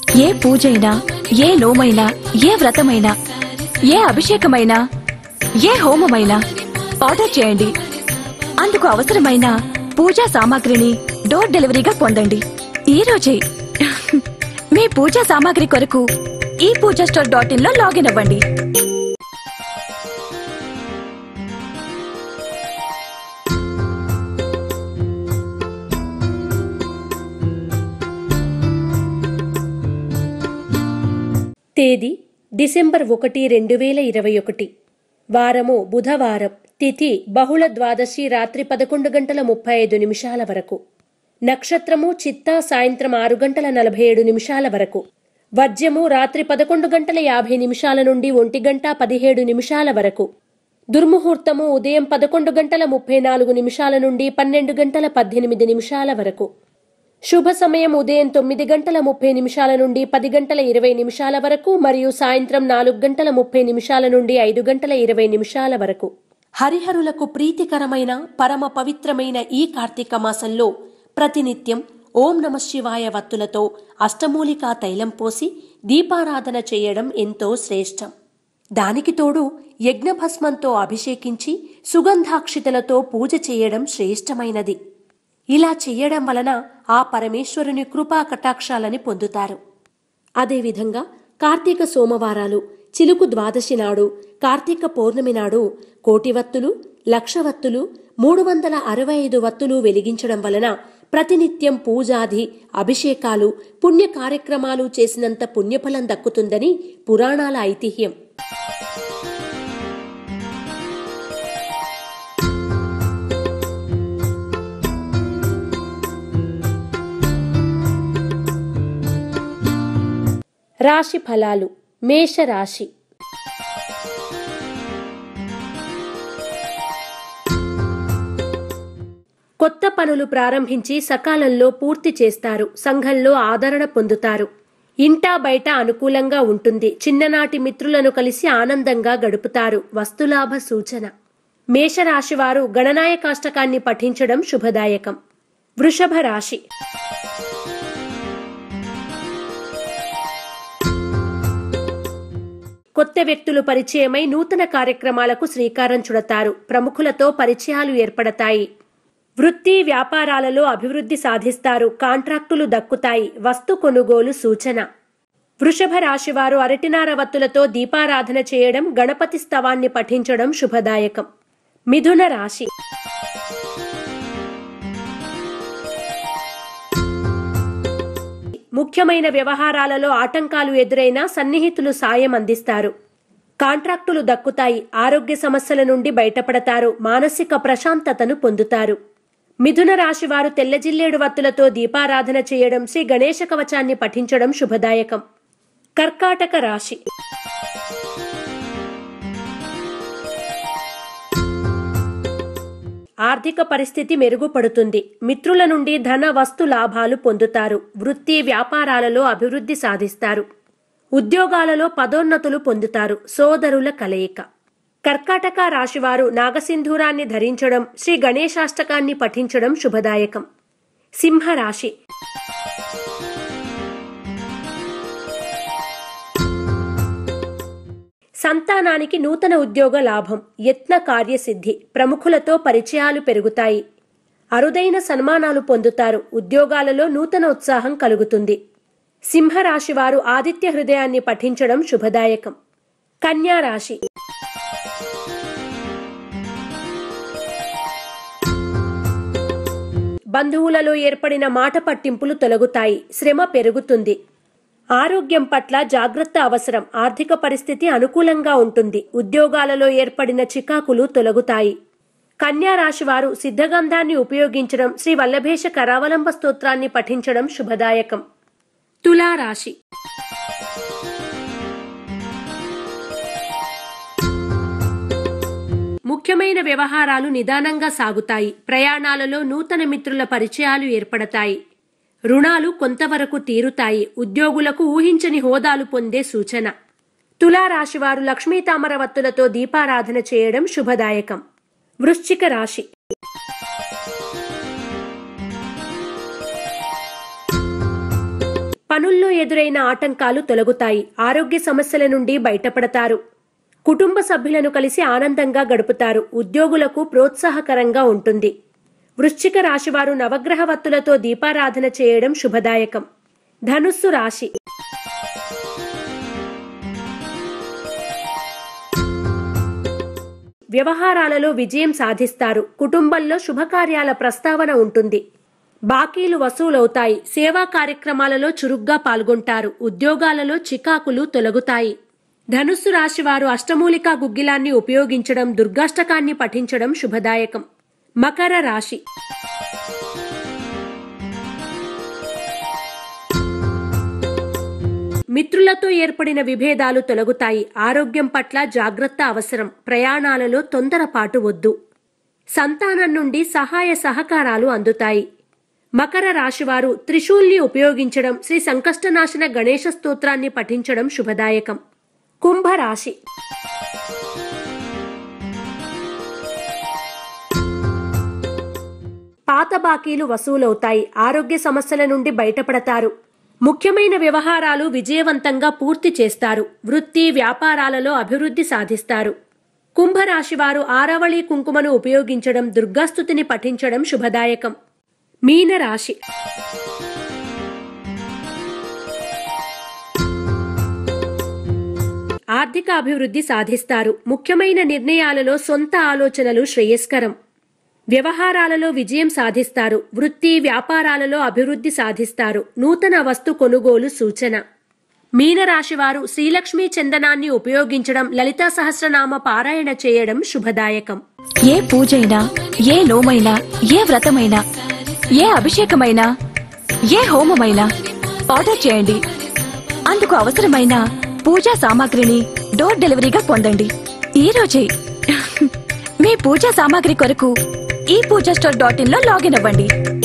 ఏ పూజైనా ఏ నోమైనా ఏ వ్రతమైనా ఏ అభిషేకమైనా ఏ హోమమైనా ఆర్డర్ చేయండి అందుకు అవసరమైన పూజా సామాగ్రిని డోర్ డెలివరీగా పొందండి ఈ రోజే మీ పూజా సామాగ్రి కొరకు ఈ పూజా స్టోర్ డాట్ ఇన్ లో లాగిన్ అవ్వండి తేదీ డిసెంబర్ ఒకటి రెండు వేల ఇరవై ఒకటి వారము బుధవారం తిథి బహుళ ద్వాదశి రాత్రి పదకొండు గంటల ముప్పై ఐదు నిమిషాల వరకు నక్షత్రము చిత్తా సాయంత్రం ఆరు గంటల నలభై ఏడు నిమిషాల వరకు వర్జ్యము రాత్రి పదకొండు గంటల యాభై నిమిషాల నుండి ఒంటి గంట పదిహేడు నిమిషాల వరకు దుర్ముహూర్తము ఉదయం పదకొండు గంటల ముప్పై నాలుగు నిమిషాల నుండి పన్నెండు గంటల పద్దెనిమిది నిమిషాల వరకు శుభ సమయం ఉదయం తొమ్మిది గంటల ముప్పై నిమిషాల నుండి పది గంటల ఇరవై నిమిషాల వరకు మరియు సాయంత్రం నాలుగు గంటల ముప్పై నిమిషాల నుండి ఐదు గంటల ఇరవై నిమిషాల వరకు హరిహరులకు ప్రీతికరమైన పరమ పవిత్రమైన ఈ కార్తీక మాసంలో ప్రతినిత్యం ఓం నమ శివాయ వత్తులతో అష్టమూలికా తైలం పోసి దీపారాధన చేయడం ఎంతో శ్రేష్టం దానికి తోడు యజ్ఞభస్మంతో అభిషేకించి సుగంధాక్షితలతో పూజ చేయడం శ్రేష్టమైనది ఇలా చెయ్యడం వలన ఆ పరమేశ్వరుని కృపా కటాక్షాలని పొందుతారు అదేవిధంగా కార్తీక సోమవారాలు చిలుకు ద్వాదశి నాడు కార్తీక పౌర్ణమి నాడు కోటి వత్తులు లక్ష వత్తులు మూడు వందల అరవై ఐదు వత్తులు వెలిగించడం వలన ప్రతినిత్యం పూజాది అభిషేకాలు పుణ్య కార్యక్రమాలు చేసినంత పుణ్యఫలం దక్కుతుందని పురాణాల ఐతిహ్యం రాశి ఫలాలు మేషరాశి కొత్త పనులు ప్రారంభించి సకాలంలో పూర్తి చేస్తారు సంఘంలో ఆదరణ పొందుతారు ఇంటా బయట అనుకూలంగా ఉంటుంది చిన్ననాటి మిత్రులను కలిసి ఆనందంగా గడుపుతారు వస్తులాభ సూచన మేషరాశివారు గణనాయకాష్టకాన్ని పఠించడం శుభదాయకం వృషభ రాశి కొత్త వ్యక్తులు పరిచయమై నూతన కార్యక్రమాలకు శ్రీకారం చుడతారు ప్రముఖులతో పరిచయాలు ఏర్పడతాయి వృత్తి వ్యాపారాలలో అభివృద్ధి సాధిస్తారు కాంట్రాక్టులు దక్కుతాయి వస్తు కొనుగోలు సూచన వృషభ రాశివారు అరటినార వత్తులతో దీపారాధన చేయడం గణపతి స్తవాన్ని పఠించడం శుభదాయకం మిథున రాశి ముఖ్యమైన వ్యవహారాలలో ఆటంకాలు ఎదురైనా సన్నిహితులు సాయం అందిస్తారు కాంట్రాక్టులు దక్కుతాయి ఆరోగ్య సమస్యల నుండి బయటపడతారు మానసిక ప్రశాంతతను పొందుతారు మిథున రాశి వారు తెల్లజిల్లేడు వత్తులతో దీపారాధన చేయడం శ్రీ గణేశ కవచాన్ని పఠించడం శుభదాయకం కర్కాటక రాశి ఆర్థిక పరిస్థితి మెరుగుపడుతుంది మిత్రుల నుండి ధన వస్తు లాభాలు పొందుతారు వృత్తి వ్యాపారాలలో అభివృద్ధి సాధిస్తారు ఉద్యోగాలలో పదోన్నతులు పొందుతారు సోదరుల కలయిక కర్కాటక రాశివారు నాగసింధూరాన్ని ధరించడం శ్రీ గణేశాష్టకాన్ని పఠించడం శుభదాయకం సింహరాశి సంతానానికి నూతన ఉద్యోగ లాభం యత్న కార్యసిద్ధి ప్రముఖులతో పరిచయాలు పెరుగుతాయి అరుదైన సన్మానాలు పొందుతారు ఉద్యోగాలలో నూతన ఉత్సాహం కలుగుతుంది సింహరాశి వారు ఆదిత్య హృదయాన్ని పఠించడం శుభదాయకం కన్యా రాశి బంధువులలో ఏర్పడిన మాట పట్టింపులు తొలగుతాయి శ్రమ పెరుగుతుంది ఆరోగ్యం పట్ల జాగ్రత్త అవసరం ఆర్థిక పరిస్థితి అనుకూలంగా ఉంటుంది ఉద్యోగాలలో ఏర్పడిన చికాకులు తొలగుతాయి కన్యా రాశి వారు సిద్ధగంధాన్ని ఉపయోగించడం శ్రీ వల్లభేష కరావలంబ స్తోత్రాన్ని పఠించడం శుభదాయకం తులా రాశి ముఖ్యమైన వ్యవహారాలు నిదానంగా సాగుతాయి ప్రయాణాలలో నూతన మిత్రుల పరిచయాలు ఏర్పడతాయి రుణాలు కొంతవరకు తీరుతాయి ఉద్యోగులకు ఊహించని హోదాలు పొందే సూచన తులారాశివారు లక్ష్మీ తామరవత్తులతో దీపారాధన చేయడం శుభదాయకం వృశ్చిక రాశి పనుల్లో ఎదురైన ఆటంకాలు తొలగుతాయి ఆరోగ్య సమస్యల నుండి బయటపడతారు కుటుంబ సభ్యులను కలిసి ఆనందంగా గడుపుతారు ఉద్యోగులకు ప్రోత్సాహకరంగా ఉంటుంది వృశ్చిక రాశివారు నవగ్రహ వత్తులతో దీపారాధన చేయడం శుభదాయకం ధనుస్సు రాశి వ్యవహారాలలో విజయం సాధిస్తారు కుటుంబంలో శుభకార్యాల ప్రస్తావన ఉంటుంది బాకీలు వసూలవుతాయి సేవా కార్యక్రమాలలో చురుగ్గా పాల్గొంటారు ఉద్యోగాలలో చికాకులు తొలగుతాయి ధనుస్సు రాశివారు అష్టమూలికా గుగ్గిలాన్ని ఉపయోగించడం దుర్గాష్టకాన్ని పఠించడం శుభదాయకం మకర రాశి మిత్రులతో ఏర్పడిన విభేదాలు తొలగుతాయి ఆరోగ్యం పట్ల జాగ్రత్త అవసరం ప్రయాణాలలో తొందరపాటు వద్దు సంతానం నుండి సహాయ సహకారాలు అందుతాయి మకర రాశివారు త్రిశూల్ని ఉపయోగించడం శ్రీ సంకష్టనాశన గణేశ స్తోత్రాన్ని పఠించడం శుభదాయకం కుంభరాశి పాత బాకీలు వసూలవుతాయి ఆరోగ్య సమస్యల నుండి బయటపడతారు ముఖ్యమైన వ్యవహారాలు విజయవంతంగా పూర్తి చేస్తారు వృత్తి వ్యాపారాలలో అభివృద్ధి సాధిస్తారు కుంభరాశివారు ఆరవళి కుంకుమను ఉపయోగించడం దుర్గాస్తుతిని పఠించడం శుభదాయకం మీనరాశి ఆర్థిక అభివృద్ధి సాధిస్తారు ముఖ్యమైన నిర్ణయాలలో సొంత ఆలోచనలు శ్రేయస్కరం వ్యవహారాలలో విజయం సాధిస్తారు వృత్తి వ్యాపారాలలో అభివృద్ధి సాధిస్తారు నూతన వస్తు కొనుగోలు సూచన మీనరాశివారు శ్రీలక్ష్మీ చందనాన్ని ఉపయోగించడం లలితా సహస్రనామ పారాయణ చేయడం శుభదాయకం ఏ పూజైనా ఏ నోమైనా ఏ వ్రతమైనా ఏ అభిషేకమైనా ఏ హోమమైనా ఆర్డర్ చేయండి అందుకు అవసరమైన పూజా సామాగ్రిని డోర్ డెలివరీగా పొందండి ఈ రోజే మీ పూజా సామాగ్రి కొరకు ఈ పూజా స్టోర్ డాట్ ఇన్ లో లాగిన్ అవ్వండి